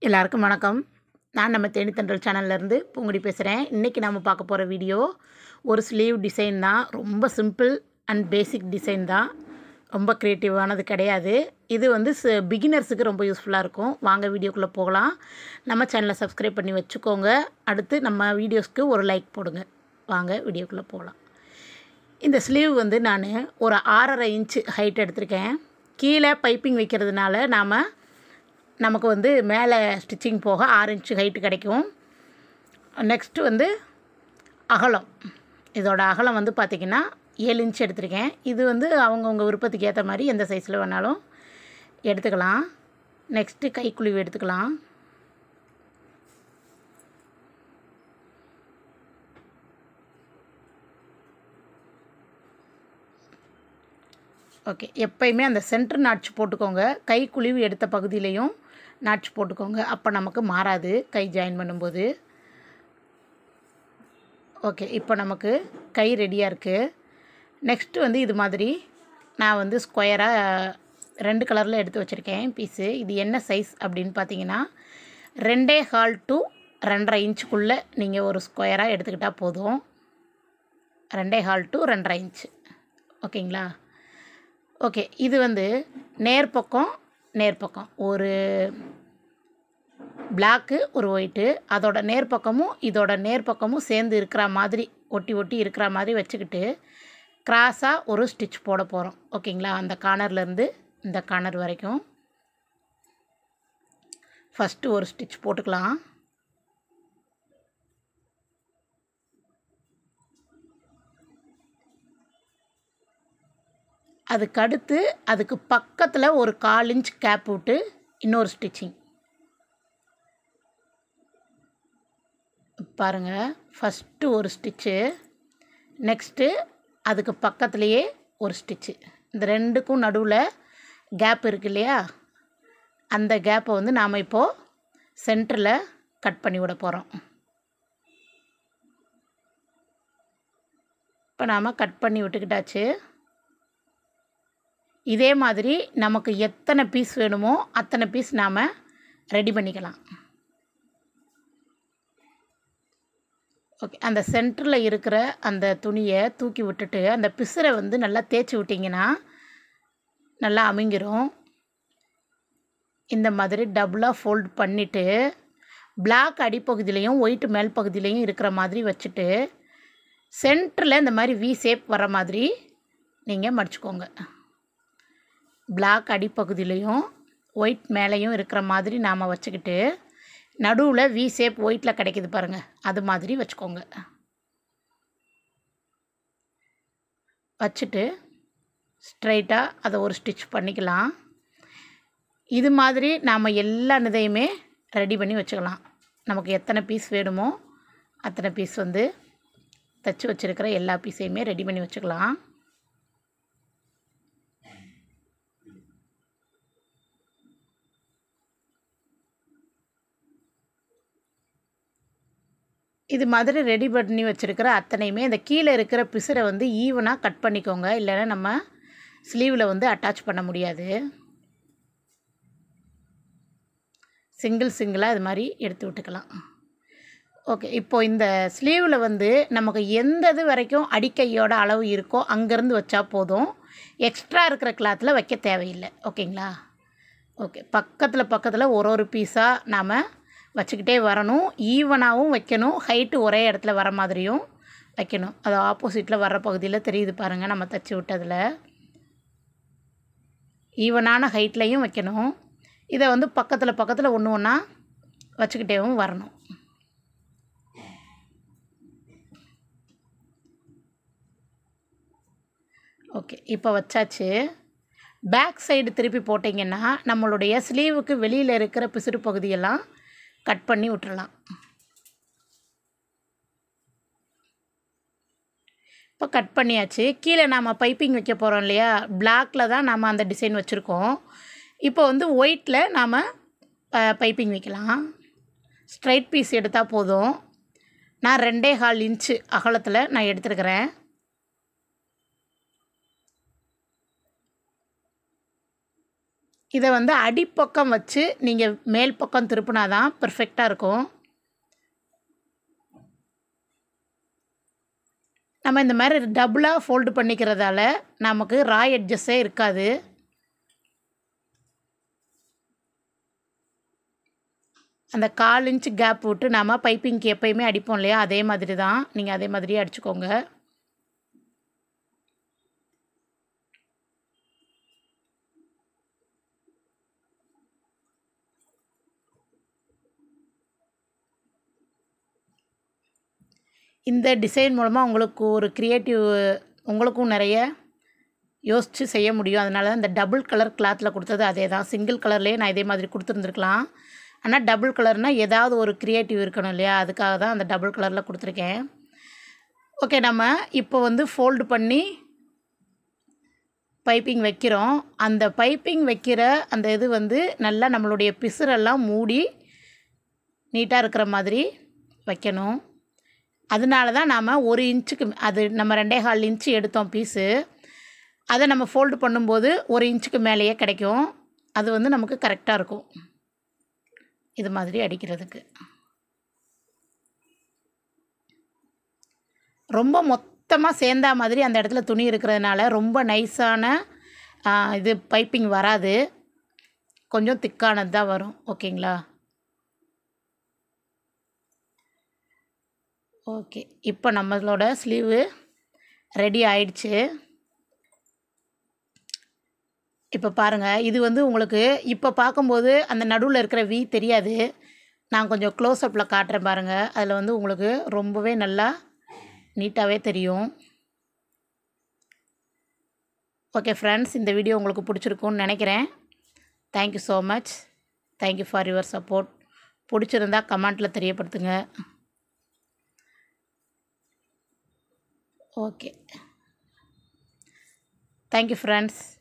எல்லாருக்கும் வணக்கம் நான் நம்ம தேனித்தன்றல் சேனல்லேருந்து பூங்குடி பேசுகிறேன் இன்றைக்கி நம்ம பார்க்க போகிற வீடியோ ஒரு ஸ்லீவ் டிசைன் தான் ரொம்ப சிம்பிள் அண்ட் பேசிக் டிசைன் தான் ரொம்ப க்ரியேட்டிவானது கிடையாது இது வந்து பிகினர்ஸுக்கு ரொம்ப யூஸ்ஃபுல்லாக இருக்கும் வாங்க வீடியோக்குள்ளே போகலாம் நம்ம சேனலை சப்ஸ்கிரைப் பண்ணி வச்சுக்கோங்க அடுத்து நம்ம வீடியோஸ்க்கு ஒரு லைக் போடுங்க வாங்க வீடியோக்குள்ளே போகலாம் இந்த ஸ்லீவ் வந்து நான் ஒரு ஆறரை இன்ச்சு ஹைட் எடுத்திருக்கேன் கீழே பைப்பிங் வைக்கிறதுனால நாம் நமக்கு வந்து மேலே ஸ்டிச்சிங் போக ஆறு இன்ச்சு ஹைட்டு கிடைக்கும் நெக்ஸ்ட்டு வந்து அகலம் இதோட அகலம் வந்து பார்த்திங்கன்னா ஏழு இன்ச் எடுத்திருக்கேன் இது வந்து அவங்கவுங்க விருப்பத்துக்கு ஏற்ற மாதிரி எந்த சைஸில் வேணாலும் எடுத்துக்கலாம் நெக்ஸ்ட்டு கைக்குழிவு எடுத்துக்கலாம் ஓகே எப்பயுமே அந்த சென்டர் நாட்ச் போட்டுக்கோங்க கை குழிவு எடுத்த பகுதியிலையும் நாட்ச் போட்டுக்கோங்க அப்போ நமக்கு மாறாது கை ஜாயின் பண்ணும்போது ஓகே இப்போ நமக்கு கை ரெடியாக இருக்குது நெக்ஸ்ட்டு வந்து இது மாதிரி நான் வந்து ஸ்கொயராக ரெண்டு கலரில் எடுத்து வச்சுருக்கேன் பீஸு இது என்ன சைஸ் அப்படின்னு பார்த்தீங்கன்னா ரெண்டே ஹால் டு ரெண்டரை இன்ச்சுக்குள்ளே நீங்கள் ஒரு ஸ்கொயராக எடுத்துக்கிட்டால் போதும் ரெண்டே ஹால் டு ரெண்டரை இன்ச்சு ஓகேங்களா ஓகே இது வந்து நேர்பக்கம் நேர்பக்கம் ஒரு பிளாக்கு ஒரு ஒயிட்டு அதோட நேர்பக்கமும் இதோட நேர்பக்கமும் சேர்ந்து இருக்கிற மாதிரி ஒட்டி ஒட்டி இருக்கிற மாதிரி வச்சுக்கிட்டு கிராஸாக ஒரு ஸ்டிச் போட போகிறோம் ஓகேங்களா அந்த கார்னர்லேருந்து இந்த கார்னர் வரைக்கும் ஃபஸ்ட்டு ஒரு ஸ்டிச் போட்டுக்கலாம் அதுக்கு அடுத்து அதுக்கு பக்கத்தில் ஒரு கால் இன்ச் கேப் விட்டு இன்னொரு ஸ்டிச்சிங் பாருங்கள் ஃபஸ்ட்டு ஒரு ஸ்டிச்சு நெக்ஸ்ட்டு அதுக்கு பக்கத்துலேயே ஒரு ஸ்டிச்சு இந்த ரெண்டுக்கும் நடுவில் கேப் இருக்கு இல்லையா அந்த கேப்பை வந்து நாம் இப்போது சென்டரில் கட் பண்ணி விட போகிறோம் இப்போ நாம் கட் பண்ணி விட்டுக்கிட்டாச்சு இதே மாதிரி நமக்கு எத்தனை பீஸ் வேணுமோ அத்தனை பீஸ் நாம் ரெடி பண்ணிக்கலாம் ஓகே அந்த சென்டரில் இருக்கிற அந்த துணியை தூக்கி விட்டுட்டு அந்த பிசுரை வந்து நல்லா தேய்ச்சி விட்டிங்கன்னா நல்லா அமுங்கிரும் இந்த மாதிரி டபுளாக ஃபோல்ட் பண்ணிவிட்டு பிளாக் அடிப்பகுதியிலையும் ஒயிட் மேல் பகுதியிலையும் இருக்கிற மாதிரி வச்சுட்டு சென்டரில் இந்த மாதிரி வி ஷேப் வர மாதிரி நீங்கள் மடிச்சுக்கோங்க பிளாக் அடிப்பகுதியிலையும் ஒயிட் மேலேயும் இருக்கிற மாதிரி நாம் வச்சுக்கிட்டு நடுவில் வி ஷேப் ஒயிட்டில் கிடைக்கிது பாருங்கள் அது மாதிரி வச்சுக்கோங்க வச்சுட்டு ஸ்ட்ரைட்டாக அதை ஒரு ஸ்டிச் பண்ணிக்கலாம் இது மாதிரி நாம் எல்லா இதையுமே ரெடி பண்ணி வச்சுக்கலாம் நமக்கு எத்தனை பீஸ் வேணுமோ அத்தனை பீஸ் வந்து தைச்சி வச்சுருக்கிற எல்லா பீஸையுமே ரெடி பண்ணி வச்சுக்கலாம் இது மாதிரி ரெடி பண்ணி வச்சுருக்கிற அத்தனையுமே இந்த கீழே இருக்கிற பிசுரை வந்து ஈவனாக கட் பண்ணிக்கோங்க இல்லைன்னா நம்ம ஸ்லீவில் வந்து அட்டாச் பண்ண முடியாது சிங்கிள் சிங்கிளாக இது மாதிரி எடுத்து விட்டுக்கலாம் ஓகே இப்போது இந்த ஸ்லீவில் வந்து நமக்கு எந்த இது வரைக்கும் அடிக்கையோட அளவு இருக்கோ அங்கேருந்து வச்சா போதும் எக்ஸ்ட்ரா இருக்கிற கிளாத்தில் வைக்க தேவையில்லை ஓகேங்களா ஓகே பக்கத்தில் பக்கத்தில் ஒரு ஒரு பீஸாக நாம் வச்சுக்கிட்டே வரணும் ஈவனாகவும் வைக்கணும் ஹைட்டு ஒரே இடத்துல வர மாதிரியும் வைக்கணும் அது ஆப்போசிட்டில் வர்ற பகுதியில் தெரியுது பாருங்கள் நம்ம தைச்சி விட்டதில் ஈவனான ஹைட்லேயும் வைக்கணும் இதை வந்து பக்கத்தில் பக்கத்தில் ஒன்று ஒன்றா வச்சுக்கிட்டேவும் வரணும் ஓகே இப்போ வச்சாச்சு பேக் சைடு திருப்பி போட்டிங்கன்னா நம்மளுடைய ஸ்லீவுக்கு வெளியில் இருக்கிற பிசுறு பகுதியெல்லாம் கட் பண்ணி விட்டுறலாம் இப்போ கட் பண்ணியாச்சு கீழே நாம் பைப்பிங் வைக்க போகிறோம் இல்லையா பிளாக்கில் தான் நாம் அந்த டிசைன் வச்சுருக்கோம் இப்போ வந்து ஒயிட்டில் நாம் பைப்பிங் வைக்கலாம் ஸ்ட்ரைட் பீஸ் எடுத்தால் போதும் நான் ரெண்டே கால் இன்ச்சு அகலத்தில் நான் எடுத்துருக்கிறேன் இதை வந்து அடிப்பக்கம் வச்சு நீங்கள் மேல் பக்கம் திருப்பினா தான் பெர்ஃபெக்டாக இருக்கும் நம்ம இந்த மாதிரி டபுளாக ஃபோல்டு பண்ணிக்கிறதால நமக்கு ராய் எட்ஜஸ்ஸே இருக்காது அந்த கால் இன்ச்சு கேப் விட்டு நாம் பைப்பிங்க்கு எப்பயுமே அடிப்போம் இல்லையா அதே மாதிரி தான் நீங்கள் அதே மாதிரியே அடிச்சுக்கோங்க இந்த டிசைன் மூலமாக உங்களுக்கு ஒரு க்ரியேட்டிவ் உங்களுக்கும் நிறைய யோசித்து செய்ய முடியும் அதனால தான் இந்த டபுள் கலர் கிளாத்தில் கொடுத்தது அதே தான் சிங்கிள் கலர்லேயே நான் இதே மாதிரி கொடுத்துருந்துருக்கலாம் ஆனால் டபுள் கலர்னால் ஏதாவது ஒரு க்ரியேட்டிவ் இருக்கணும் இல்லையா அதுக்காக தான் அந்த டபுள் கலரில் கொடுத்துருக்கேன் ஓகே நம்ம இப்போ வந்து ஃபோல்டு பண்ணி பைப்பிங் வைக்கிறோம் அந்த பைப்பிங் வைக்கிற அந்த இது வந்து நல்லா நம்மளுடைய பிசுரெல்லாம் மூடி நீட்டாக இருக்கிற மாதிரி வைக்கணும் அதனால தான் நாம் ஒரு இன்ச்சுக்கு அது நம்ம ரெண்டே கால் இன்ச்சு எடுத்தோம் பீஸு அதை நம்ம ஃபோல்டு பண்ணும்போது ஒரு இன்ச்சுக்கு மேலேயே கிடைக்கும் அது வந்து நமக்கு கரெக்டாக இருக்கும் இது மாதிரி அடிக்கிறதுக்கு ரொம்ப மொத்தமாக சேர்ந்தா மாதிரி அந்த இடத்துல துணி இருக்கிறதுனால ரொம்ப நைஸான இது பைப்பிங் வராது கொஞ்சம் திக்கானது தான் வரும் ஓகேங்களா ஓகே இப்போ நம்மளோட ஸ்லீவு ரெடி ஆயிடுச்சு இப்போ பாருங்கள் இது வந்து உங்களுக்கு இப்போ பார்க்கும்போது அந்த நடுவில் இருக்கிற வி தெரியாது நான் கொஞ்சம் க்ளோஸ்அப்பில் காட்டுறேன் பாருங்கள் அதில் வந்து உங்களுக்கு ரொம்பவே நல்லா நீட்டாகவே தெரியும் ஓகே ஃப்ரெண்ட்ஸ் இந்த வீடியோ உங்களுக்கு பிடிச்சிருக்குன்னு நினைக்கிறேன் thank you so much thank you for your support பிடிச்சிருந்தா கமெண்ட்டில் தெரியப்படுத்துங்க ஓகே தேங்க்யூ ஃப்ரெண்ட்ஸ்